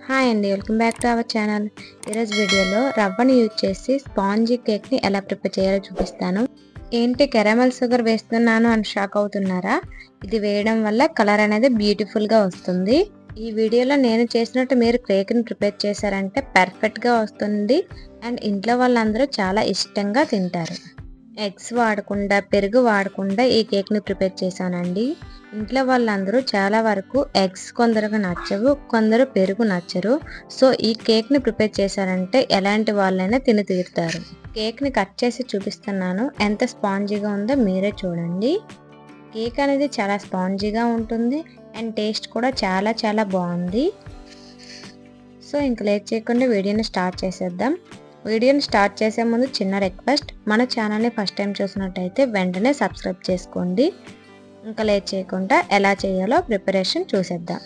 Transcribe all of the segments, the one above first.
hi అండి welcome back to our channel ఈరోజు వీడియోలో రవ్వని యూజ్ చేసి స్పాంజీ కేక్ని ఎలా ప్రిపేర్ చేయాలో చూపిస్తాను ఏంటి కెరమల్ షుగర్ వేస్తున్నాను అని షాక్ అవుతున్నారా ఇది వేయడం వల్ల కలర్ అనేది బ్యూటిఫుల్గా వస్తుంది ఈ వీడియోలో నేను చేసినట్టు మీరు కేక్ని ప్రిపేర్ చేశారంటే పర్ఫెక్ట్గా వస్తుంది అండ్ ఇంట్లో వాళ్ళందరూ చాలా ఇష్టంగా తింటారు ఎగ్స్ వాడకుండా పెరుగు వాడకుండా ఈ కేక్ని ప్రిపేర్ చేశానండి ఇంట్లో వాళ్ళందరూ చాలా వరకు ఎగ్స్ కొందరికి నచ్చవు కొందరు పెరుగు నచ్చరు సో ఈ కేక్ని ప్రిపేర్ చేశారంటే ఎలాంటి వాళ్ళైనా తిని తీరుతారు కేక్ని కట్ చేసి చూపిస్తున్నాను ఎంత స్పాంజీగా ఉందో మీరే చూడండి కేక్ అనేది చాలా స్పాంజీగా ఉంటుంది అండ్ టేస్ట్ కూడా చాలా చాలా బాగుంది సో ఇంక లేట్ చేయకుండా వీడియోని స్టార్ట్ చేసేద్దాం వీడియోని స్టార్ట్ చేసే ముందు చిన్న రిక్వెస్ట్ మన ఛానల్ని ఫస్ట్ టైం చూసినట్టయితే వెంటనే సబ్స్క్రైబ్ చేసుకోండి ఇంకా లేట్ చేయకుండా ఎలా చేయాలో ప్రిపరేషన్ చూసేద్దాం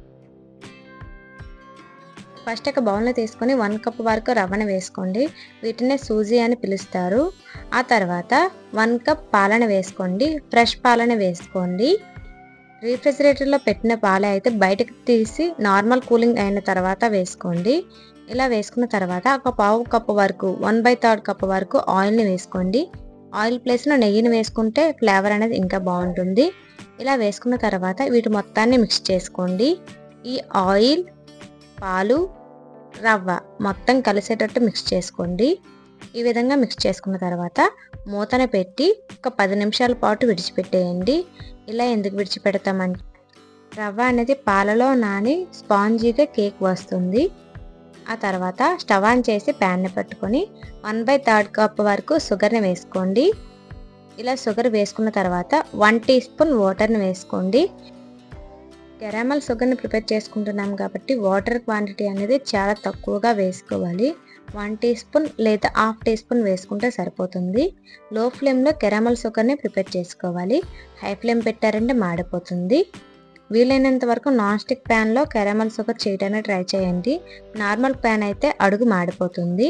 ఫస్ట్ ఒక బౌల్లో తీసుకొని వన్ కప్ వరకు రవ్వను వేసుకోండి వీటిని సూజీ అని పిలుస్తారు ఆ తర్వాత వన్ కప్ పాలన వేసుకోండి ఫ్రెష్ పాలన వేసుకోండి రీఫ్రిజిరేటర్లో పెట్టిన పాలు అయితే బయటకు తీసి నార్మల్ కూలింగ్ అయిన తర్వాత వేసుకోండి ఇలా వేసుకున్న తర్వాత ఒక పావు కప్పు వరకు వన్ బై థర్డ్ కప్ వరకు ఆయిల్ని వేసుకోండి ఆయిల్ ప్లేస్లో నెయ్యిని వేసుకుంటే ఫ్లేవర్ అనేది ఇంకా బాగుంటుంది ఇలా వేసుకున్న తర్వాత వీటి మొత్తాన్ని మిక్స్ చేసుకోండి ఈ ఆయిల్ పాలు రవ్వ మొత్తం కలిసేటట్టు మిక్స్ చేసుకోండి ఈ విధంగా మిక్స్ చేసుకున్న తర్వాత మూతన పెట్టి ఒక పది నిమిషాల పాటు విడిచిపెట్టేయండి ఇలా ఎందుకు విడిచిపెడతామంటే రవ్వ అనేది పాలలో నాని స్పాంజీగా కేక్ వస్తుంది ఆ తర్వాత స్టవ్ ఆన్ చేసి ప్యాన్ని పెట్టుకొని వన్ బై థర్డ్ కప్ వరకు షుగర్ని వేసుకోండి ఇలా షుగర్ వేసుకున్న తర్వాత వన్ టీ స్పూన్ వాటర్ని వేసుకోండి కెరామల్ షుగర్ని ప్రిపేర్ చేసుకుంటున్నాం కాబట్టి వాటర్ క్వాంటిటీ అనేది చాలా తక్కువగా వేసుకోవాలి వన్ టీ స్పూన్ లేదా హాఫ్ టీ స్పూన్ వేసుకుంటే సరిపోతుంది లో ఫ్లేమ్లో కెరామల్ షుగర్ని ప్రిపేర్ చేసుకోవాలి హై ఫ్లేమ్ పెట్టారంటే మాడిపోతుంది వీలైనంత వరకు నాన్ స్టిక్ ప్యాన్లో కెరామల్ షుగర్ చేయడానికి ట్రై చేయండి నార్మల్ ప్యాన్ అయితే అడుగు మాడిపోతుంది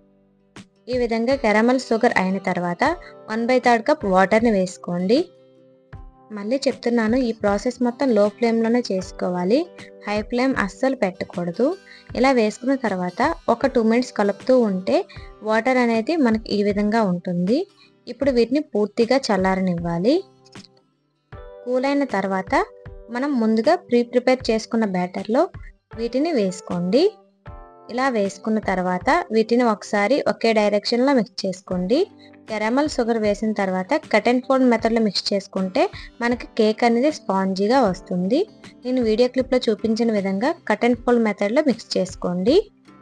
ఈ విధంగా కెరామల్ షుగర్ అయిన తర్వాత వన్ బై థర్డ్ కప్ వాటర్ని వేసుకోండి మళ్ళీ చెప్తున్నాను ఈ ప్రాసెస్ మొత్తం లో ఫ్లేమ్లోనే చేసుకోవాలి హై ఫ్లేమ్ అస్సలు పెట్టకూడదు ఇలా వేసుకున్న తర్వాత ఒక టూ మినిట్స్ కలుపుతూ ఉంటే వాటర్ అనేది మనకి ఈ విధంగా ఉంటుంది ఇప్పుడు వీటిని పూర్తిగా చల్లారనివ్వాలి కూల్ అయిన తర్వాత మనం ముందుగా ప్రీ ప్రిపేర్ చేసుకున్న బ్యాటర్లో వీటిని వేసుకోండి ఇలా వేసుకున్న తర్వాత వీటిని ఒకసారి ఒకే డైరెక్షన్లో మిక్స్ చేసుకోండి కెరమల్ షుగర్ వేసిన తర్వాత కట్ అండ్ ఫోల్డ్ మెథడ్లో మిక్స్ చేసుకుంటే మనకి కేక్ అనేది స్పాంజీగా వస్తుంది నేను వీడియో క్లిప్లో చూపించిన విధంగా కట్ అండ్ ఫోల్డ్ మెథడ్లో మిక్స్ చేసుకోండి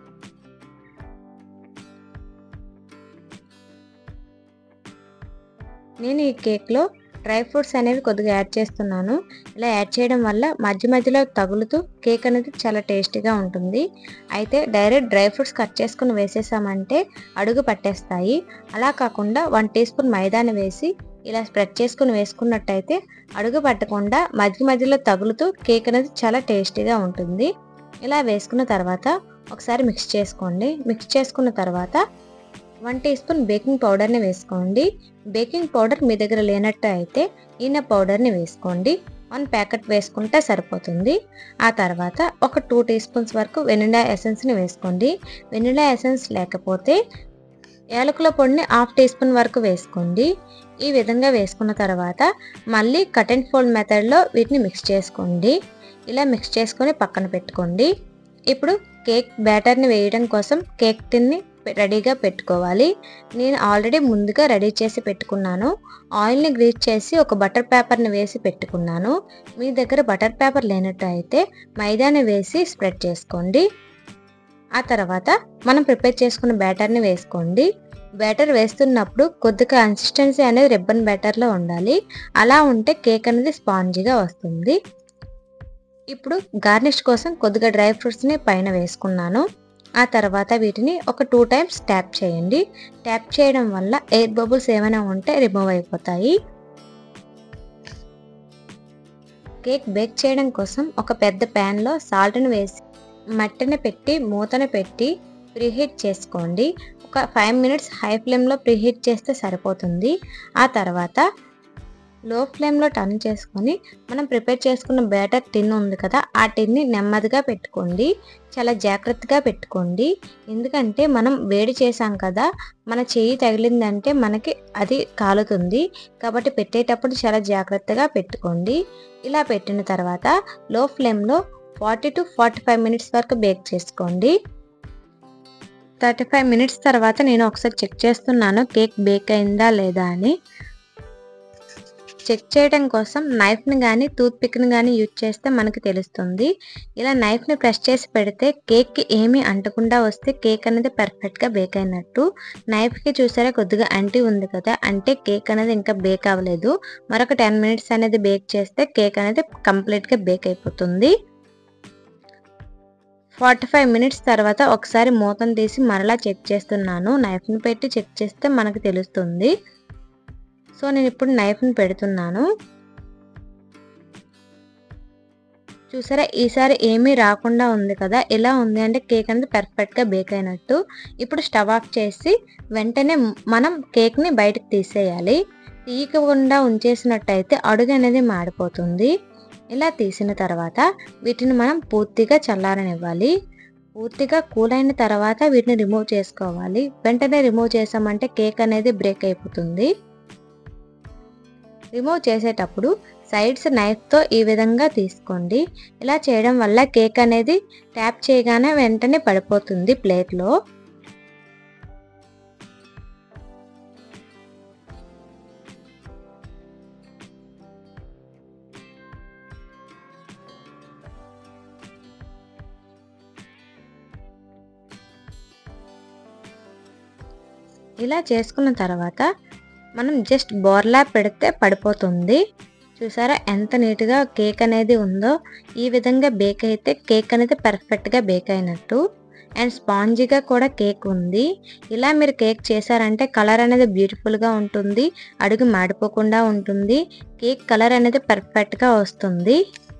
నేను ఈ కేక్లో డ్రై ఫ్రూట్స్ అనేవి కొద్దిగా యాడ్ చేస్తున్నాను ఇలా యాడ్ చేయడం వల్ల మధ్య మధ్యలో తగులుతూ కేక్ అనేది చాలా టేస్టీగా ఉంటుంది అయితే డైరెక్ట్ డ్రై ఫ్రూట్స్ కట్ చేసుకుని వేసేసామంటే అడుగు పట్టేస్తాయి అలా కాకుండా వన్ టీ స్పూన్ మైదాని వేసి ఇలా స్ప్రెడ్ చేసుకుని వేసుకున్నట్టయితే అడుగు పట్టకుండా మధ్య మధ్యలో తగులుతూ కేక్ అనేది చాలా టేస్టీగా ఉంటుంది ఇలా వేసుకున్న తర్వాత ఒకసారి మిక్స్ చేసుకోండి మిక్స్ చేసుకున్న తర్వాత వన్ టీ స్పూన్ బేకింగ్ పౌడర్ని వేసుకోండి బేకింగ్ పౌడర్ మీ దగ్గర లేనట్టు అయితే ఈన పౌడర్ని వేసుకోండి వన్ ప్యాకెట్ వేసుకుంటే సరిపోతుంది ఆ తర్వాత ఒక టూ టీ స్పూన్స్ వరకు వెనిలా ఎసెన్స్ని వేసుకోండి వెనిలా ఎసెన్స్ లేకపోతే యాలకుల పొడిని హాఫ్ టీ స్పూన్ వరకు వేసుకోండి ఈ విధంగా వేసుకున్న తర్వాత మళ్ళీ కట్ అండ్ ఫోల్డ్ మెథడ్లో వీటిని మిక్స్ చేసుకోండి ఇలా మిక్స్ చేసుకొని పక్కన పెట్టుకోండి ఇప్పుడు కేక్ బ్యాటర్ని వేయడం కోసం కేక్ టిన్ని రెడీగా పెట్టుకోవాలి నేను ఆల్రెడీ ముందుగా రెడీ చేసి పెట్టుకున్నాను ఆయిల్ని గ్రీజ్ చేసి ఒక బటర్ పేపర్ని వేసి పెట్టుకున్నాను మీ దగ్గర బటర్ పేపర్ లేనట్టు అయితే మైదాని వేసి స్ప్రెడ్ చేసుకోండి ఆ తర్వాత మనం ప్రిపేర్ చేసుకున్న బ్యాటర్ని వేసుకోండి బ్యాటర్ వేస్తున్నప్పుడు కొద్దిగా కన్సిస్టెన్సీ అనేది రిబ్బన్ బ్యాటర్లో ఉండాలి అలా ఉంటే కేక్ అనేది స్పాంజీగా వస్తుంది ఇప్పుడు గార్నిష్ కోసం కొద్దిగా డ్రై ఫ్రూట్స్ని పైన వేసుకున్నాను ఆ తర్వాత వీటిని ఒక టూ టైమ్స్ ట్యాప్ చేయండి ట్యాప్ చేయడం వల్ల ఎయిర్ బబుల్స్ ఏమైనా ఉంటే రిమూవ్ అయిపోతాయి కేక్ బేక్ చేయడం కోసం ఒక పెద్ద ప్యాన్లో సాల్ట్ని వేసి మట్టిని పెట్టి మూతను పెట్టి ప్రీహీట్ చేసుకోండి ఒక ఫైవ్ మినిట్స్ హై ఫ్లేమ్లో ప్రీహీట్ చేస్తే సరిపోతుంది ఆ తర్వాత లో ఫ్లేమ్లో టర్న్ చేసుకొని మనం ప్రిపేర్ చేసుకున్న బ్యాటర్ టిన్ ఉంది కదా ఆ టిన్ని నెమ్మదిగా పెట్టుకోండి చాలా జాగ్రత్తగా పెట్టుకోండి ఎందుకంటే మనం వేడి చేసాం కదా మన చెయ్యి తగిలిందంటే మనకి అది కాలుతుంది కాబట్టి పెట్టేటప్పుడు చాలా జాగ్రత్తగా పెట్టుకోండి ఇలా పెట్టిన తర్వాత లో ఫ్లేమ్లో forty to forty five minutes వరకు బేక్ చేసుకోండి థర్టీ ఫైవ్ మినిట్స్ తర్వాత నేను ఒకసారి చెక్ చేస్తున్నాను కేక్ బేక్ అయిందా లేదా అని చెక్ చేయడం కోసం నైఫ్ని కానీ టూత్ పిక్ని కానీ యూజ్ చేస్తే మనకి తెలుస్తుంది ఇలా నైఫ్ని ప్రెస్ చేసి పెడితే కేక్కి ఏమీ అంటకుండా వస్తే కేక్ అనేది పర్ఫెక్ట్గా బేక్ అయినట్టు నైఫ్కి చూసారా కొద్దిగా అంటి ఉంది కదా అంటే కేక్ అనేది ఇంకా బేక్ అవ్వలేదు మరొక టెన్ మినిట్స్ అనేది బేక్ చేస్తే కేక్ అనేది కంప్లీట్గా బేక్ అయిపోతుంది ఫార్టీ ఫైవ్ మినిట్స్ తర్వాత ఒకసారి మూతను తీసి మరలా చెక్ చేస్తున్నాను నైఫ్ని పెట్టి చెక్ చేస్తే మనకు తెలుస్తుంది సో నేను ఇప్పుడు నైఫ్ని పెడుతున్నాను చూసారా ఈసారి ఏమీ రాకుండా ఉంది కదా ఎలా ఉంది అంటే కేక్ అనేది పర్ఫెక్ట్గా బేక్ అయినట్టు ఇప్పుడు స్టవ్ ఆఫ్ చేసి వెంటనే మనం కేక్ని బయటకు తీసేయాలి తీయకుండా ఉంచేసినట్టయితే అడుగు అనేది మాడిపోతుంది ఇలా తీసిన తర్వాత వీటిని మనం పూర్తిగా చల్లారనివ్వాలి పూర్తిగా కూల్ అయిన తర్వాత వీటిని రిమూవ్ చేసుకోవాలి వెంటనే రిమూవ్ చేసామంటే కేక్ అనేది బ్రేక్ అయిపోతుంది రిమూవ్ చేసేటప్పుడు సైడ్స్ నైఫ్తో ఈ విధంగా తీసుకోండి ఇలా చేయడం వల్ల కేక్ అనేది ట్యాప్ చేయగానే వెంటనే పడిపోతుంది ప్లేట్లో ఇలా చేసుకున్న తర్వాత మనం జస్ట్ బోర్లా పెడితే పడిపోతుంది చూసారా ఎంత నీట్గా కేక్ అనేది ఉందో ఈ విధంగా బేక్ అయితే కేక్ అనేది పర్ఫెక్ట్గా బేక్ అయినట్టు అండ్ స్పాంజీగా కూడా కేక్ ఉంది ఇలా మీరు కేక్ చేశారంటే కలర్ అనేది బ్యూటిఫుల్గా ఉంటుంది అడుగు మాడిపోకుండా ఉంటుంది కేక్ కలర్ అనేది పర్ఫెక్ట్గా వస్తుంది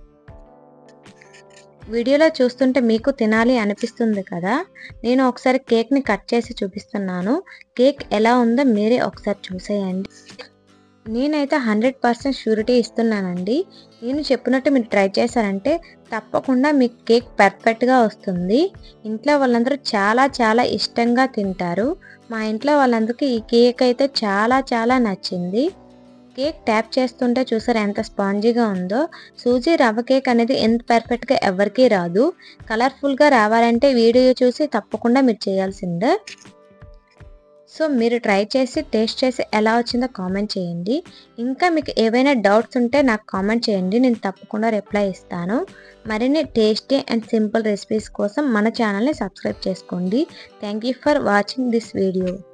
వీడియోలో చూస్తుంటే మీకు తినాలి అనిపిస్తుంది కదా నేను ఒకసారి కేక్ని కట్ చేసి చూపిస్తున్నాను కేక్ ఎలా ఉందో మీరే ఒకసారి చూసేయండి నేనైతే హండ్రెడ్ పర్సెంట్ షూరిటీ ఇస్తున్నానండి నేను చెప్పినట్టు మీరు ట్రై చేశారంటే తప్పకుండా మీకు కేక్ పర్ఫెక్ట్గా వస్తుంది ఇంట్లో వాళ్ళందరూ చాలా చాలా ఇష్టంగా తింటారు మా ఇంట్లో వాళ్ళందరికీ ఈ కేక్ అయితే చాలా చాలా నచ్చింది కేక్ ట్యాప్ చేస్తుంటే చూసారు ఎంత స్పాంజీగా ఉందో సూజీ రవ్వ కేక్ అనేది ఎంత పర్ఫెక్ట్గా ఎవరికీ రాదు కలర్ఫుల్గా రావాలంటే వీడియో చూసి తప్పకుండా మీరు చేయాల్సిందే సో మీరు ట్రై చేసి టేస్ట్ చేసి ఎలా వచ్చిందో కామెంట్ చేయండి ఇంకా మీకు ఏవైనా డౌట్స్ ఉంటే నాకు కామెంట్ చేయండి నేను తప్పకుండా రిప్లై ఇస్తాను మరిన్ని టేస్టీ అండ్ సింపుల్ రెసిపీస్ కోసం మన ఛానల్ని సబ్స్క్రైబ్ చేసుకోండి thank you for watching this video